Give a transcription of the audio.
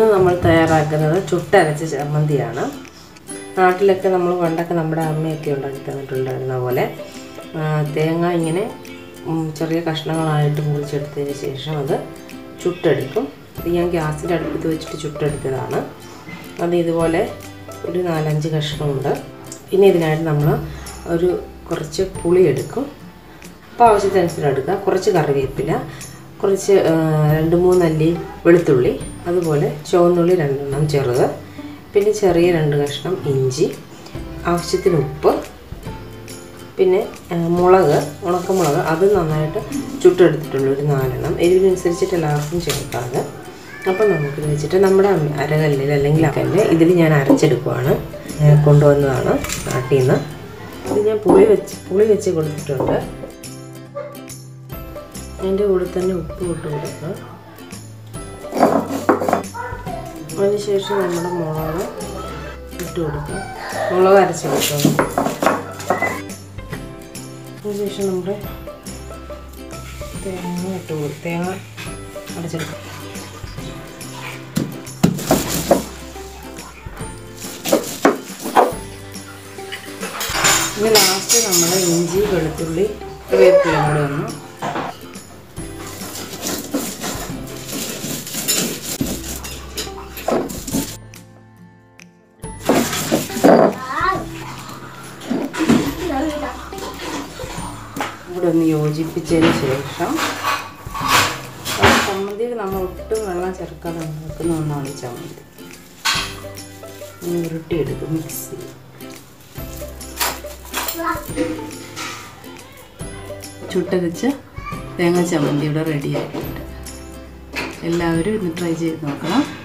ഇന്ന് നമ്മൾ തയ്യാറാക്കുന്നത് ചുട്ടരച്ച ചമ്മന്തിയാണ് നാട്ടിലൊക്കെ നമ്മൾ പണ്ടൊക്കെ നമ്മുടെ അമ്മയൊക്കെ ഉണ്ടാക്കി തന്നിട്ടുണ്ടായിരുന്ന പോലെ ആ, തേങ്ങ ഇങ്ങനെ ഉം, ചെറിയ കഷ്ണങ്ങളായിട്ട് മുറിച്ചെടുത്തതിന് ശേഷം അത് ചുട്ടെടുക്കും ഇത് ഞാൻ ഗ്യാസിൻ്റെ അടുപ്പത്ത് വെച്ചിട്ട് ചുട്ടെടുത്തതാണ് അത് ഇതുപോലെ ഒരു നാലഞ്ച് കഷ്ണമുണ്ട് പിന്നെ ഇതിനായിട്ട് നമ്മൾ ഒരു കുറച്ച് പുളി എടുക്കും അപ്പോൾ ആവശ്യത്തിനനുസരിച്ച് എടുക്കുക കുറച്ച് കറിവേപ്പില കുറച്ച് ആ, രണ്ട് മൂന്നല്ലി വെളുത്തുള്ളി അതുപോലെ ചുവന്നുള്ളി രണ്ടെണ്ണം ചെറുത് പിന്നെ ചെറിയ രണ്ട് കഷ്ണം ഇഞ്ചി ആവശ്യത്തിന് ഉപ്പ് പിന്നെ ആ, മുളക് ഉണക്കമുളക് അത് നന്നായിട്ട് ചുട്ടെടുത്തിട്ടുണ്ട് ഒരു നാലെണ്ണം എരിവിനനുസരിച്ചിട്ട് എല്ലാവർക്കും ചേർക്കാതെ അപ്പം നമുക്കിത് വെച്ചിട്ട് നമ്മുടെ അമ്മ- അരകല്ലിൽ അല്ലെങ്കിൽ കല്ല് ഇതിൽ ഞാൻ അരച്ചെടുക്കുവാണ് ഞാൻ കൊണ്ടുവന്നതാണ് നാട്ടിൽ നിന്ന് ഇത് ഞാൻ പുളി വെച്ച് പുളി വെച്ച് കൊടുത്തിട്ടുണ്ട് അതിൻ്റെ കൂടെ തന്നെ ഉപ്പ് ഇട്ട് കൊടുക്കുക അതിനുശേഷം നമ്മുടെ മുളക് ഇട്ട് കൊടുക്കുക മുളക് അരച്ച് കൊടുക്കണം അതിനുശേഷം നമ്മുടെ തേങ്ങ ഇട്ട് കൊടുക്കും തേങ്ങ അടച്ചെടുക്കും ഇനി ലാസ്റ്റ് നമ്മൾ ഇഞ്ചി വെളുത്തുള്ളി വേപ്പില കൂടെ ഒന്ന് ഇവിടെ ഒന്ന് യോജിപ്പിച്ചതിന് ശേഷം ആ ചമ്മന്തിയിൽ നമ്മൾ ഒട്ടും വെള്ളം ചേർക്കാതെ ഉണ്ടാക്കുന്ന ഒന്നാണ് ഈ ചമ്മന്തി ഒന്ന് ഉരുട്ടിയെടുക്കും മിക്സ് ചെയ്യും ചുട്ടരച്ച് തേങ്ങ ചമ്മന്തി ഇവിടെ റെഡി ആയിട്ടുണ്ട് എല്ലാവരും ഇന്ന് ട്രൈ ചെയ്ത് നോക്കണം